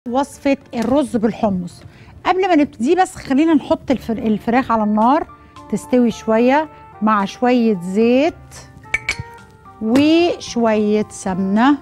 وصفة الرز بالحمص قبل ما نبتدي بس خلينا نحط الفر- الفراخ على النار تستوي شوية مع شوية زيت وشوية سمنة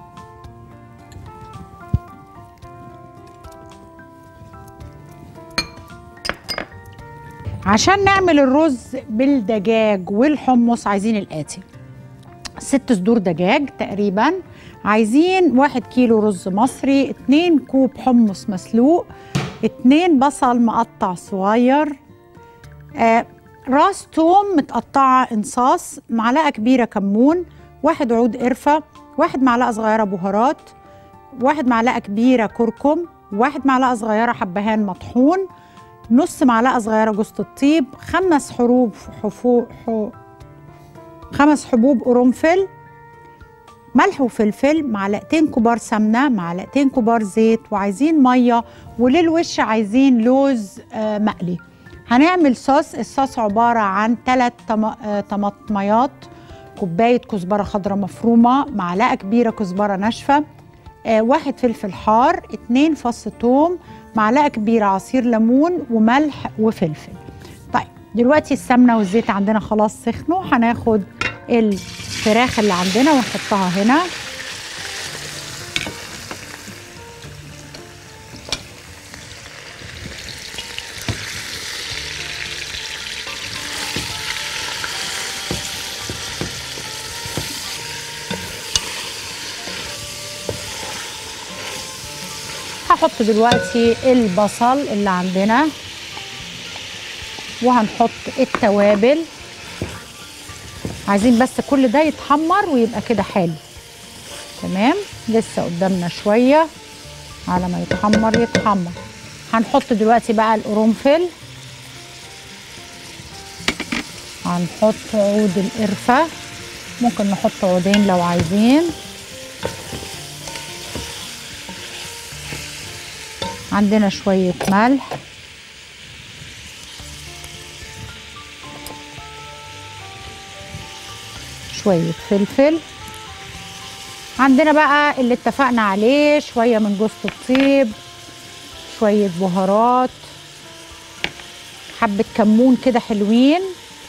عشان نعمل الرز بالدجاج والحمص عايزين الآتي ست صدور دجاج تقريبا عايزين واحد كيلو رز مصري اتنين كوب حمص مسلوق اتنين بصل مقطع صغير آه راس توم متقطعة انصاص معلقة كبيرة كمون واحد عود قرفة واحد معلقة صغيرة بهارات واحد معلقة كبيرة كركم واحد معلقة صغيرة حبهان مطحون نص معلقة صغيرة جوز الطيب خمس حروب حفو حو خمس حبوب قرنفل ملح وفلفل معلقتين كبار سمنة معلقتين كبار زيت وعايزين مية وللوش عايزين لوز آه، مقلي هنعمل صوص الصوص عبارة عن ثلاث طماطميات كوباية كزبرة خضراء مفرومة معلقة كبيرة كزبرة ناشفة آه، واحد فلفل حار اتنين فص ثوم معلقة كبيرة عصير ليمون وملح وفلفل طيب دلوقتي السمنة والزيت عندنا خلاص سخنوا هناخد الفراخ اللي عندنا ونحطها هنا هحط دلوقتي البصل اللي عندنا وهنحط التوابل عايزين بس كل ده يتحمر ويبقى كده حلو تمام لسه قدامنا شويه على ما يتحمر يتحمر هنحط دلوقتي بقى القرنفل هنحط عود القرفه ممكن نحط عودين لو عايزين عندنا شويه ملح شوية فلفل عندنا بقى اللي اتفقنا عليه شوية من جوز الطيب شوية بهارات حبة كمون كده حلوين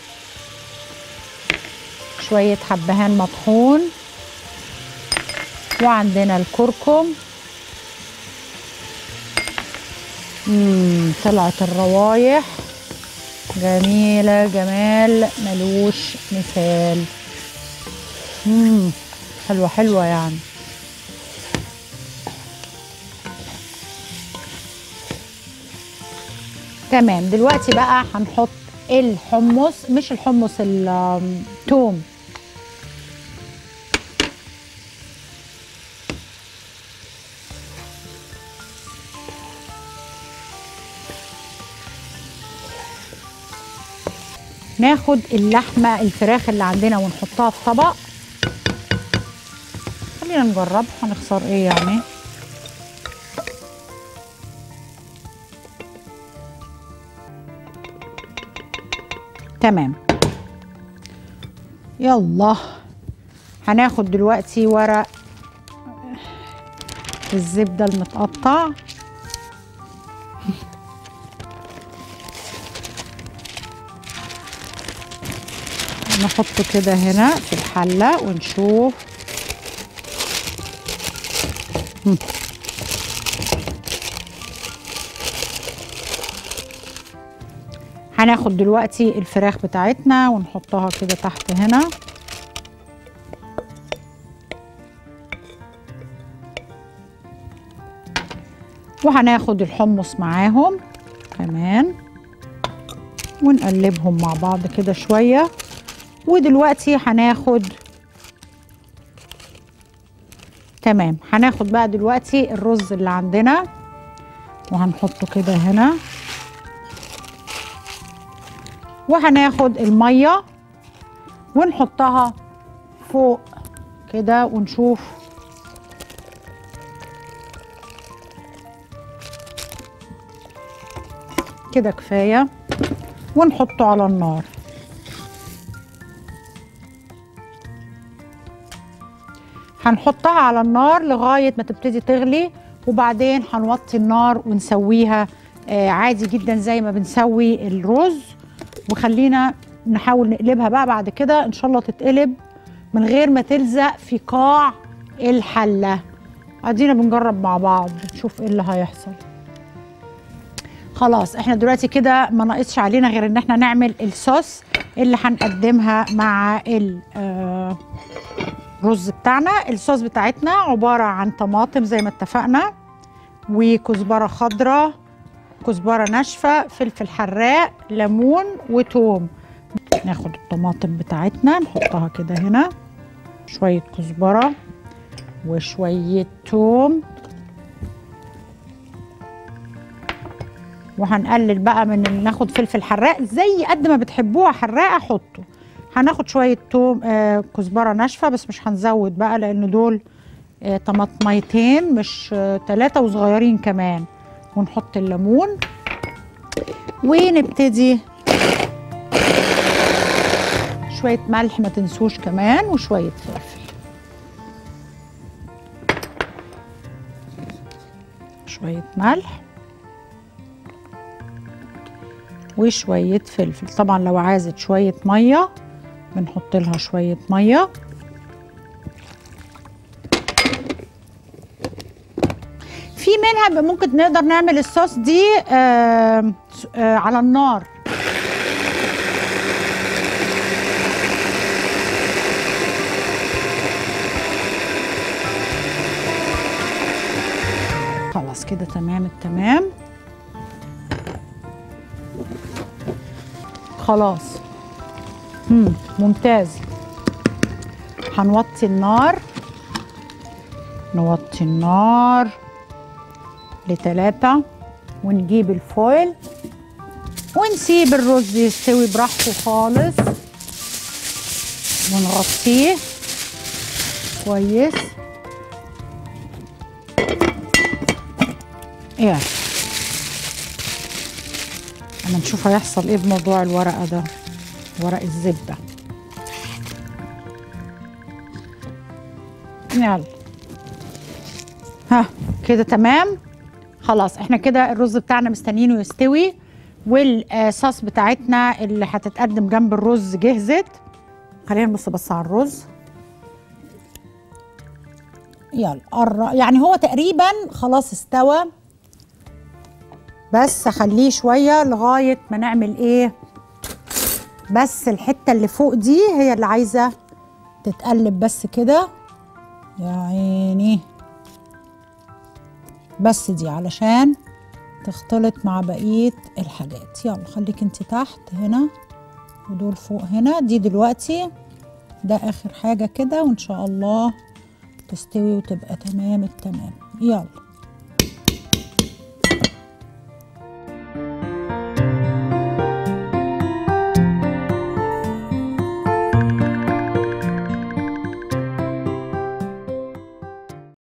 شوية حبهان مطحون وعندنا الكركم مم طلعت الروايح جميلة جمال ملوش مثال مم. حلوة حلوة يعني تمام دلوقتي بقى هنحط الحمص مش الحمص التوم ناخد اللحمة الفراخ اللي عندنا ونحطها في طبق خلينا نجرب هنخسر ايه يعني تمام يلا هناخد دلوقتي ورق الزبدة المتقطع نحطه كده هنا في الحلة ونشوف مم. هناخد دلوقتي الفراخ بتاعتنا ونحطها كده تحت هنا وهناخد الحمص معاهم كمان ونقلبهم مع بعض كده شويه ودلوقتي هناخد تمام هناخد بقى دلوقتي الرز اللي عندنا وهنحطه كده هنا وهناخد الميه ونحطها فوق كده ونشوف كده كفايه ونحطه على النار هنحطها على النار لغايه ما تبتدي تغلي وبعدين هنوطي النار ونسويها آه عادي جدا زي ما بنسوي الرز وخلينا نحاول نقلبها بقى بعد كده ان شاء الله تتقلب من غير ما تلزق في قاع الحله ادينا بنجرب مع بعض نشوف ايه اللي هيحصل خلاص احنا دلوقتي كده ما ناقصش علينا غير ان احنا نعمل الصوص اللي هنقدمها مع الرز بتاعنا الصوص بتاعتنا عبارة عن طماطم زي ما اتفقنا وكزبرة خضراء كزبرة ناشفة فلفل حراق ليمون وتوم ناخد الطماطم بتاعتنا نحطها كده هنا شوية كزبرة وشوية توم وهنقلل بقى من ناخد فلفل حراق زي قد ما بتحبوها حراقه حطوا هناخد شويه توم آه كزبره ناشفه بس مش هنزود بقى لان دول آه طماطميتين مش ثلاثه آه وصغيرين كمان ونحط الليمون ونبتدي شويه ملح ما تنسوش كمان وشويه فلفل شويه ملح وشوية فلفل طبعا لو عايزة شوية مية بنحط لها شوية مية في منها ممكن نقدر نعمل الصوص دي آه آه على النار خلاص كده تمام التمام خلاص مم. ممتاز هنوطي النار نوطي النار لتلاتة ونجيب الفويل ونسيب الرز يستوي براحته خالص ونغطيه كويس يعني اما نشوف هيحصل ايه بموضوع الورقه ده ورق الزبده يلا ها كده تمام خلاص احنا كده الرز بتاعنا مستنيينه يستوي والصوص بتاعتنا اللي هتتقدم جنب الرز جهزت خلينا نبص بس على الرز يلا قر- يعني هو تقريبا خلاص استوى بس اخليه شويه لغايه ما نعمل ايه بس الحته اللي فوق دي هي اللي عايزه تتقلب بس كده يا عيني بس دي علشان تختلط مع بقيه الحاجات يلا خليك انت تحت هنا ودول فوق هنا دي دلوقتي ده اخر حاجه كده وان شاء الله تستوي وتبقى تمام التمام يلا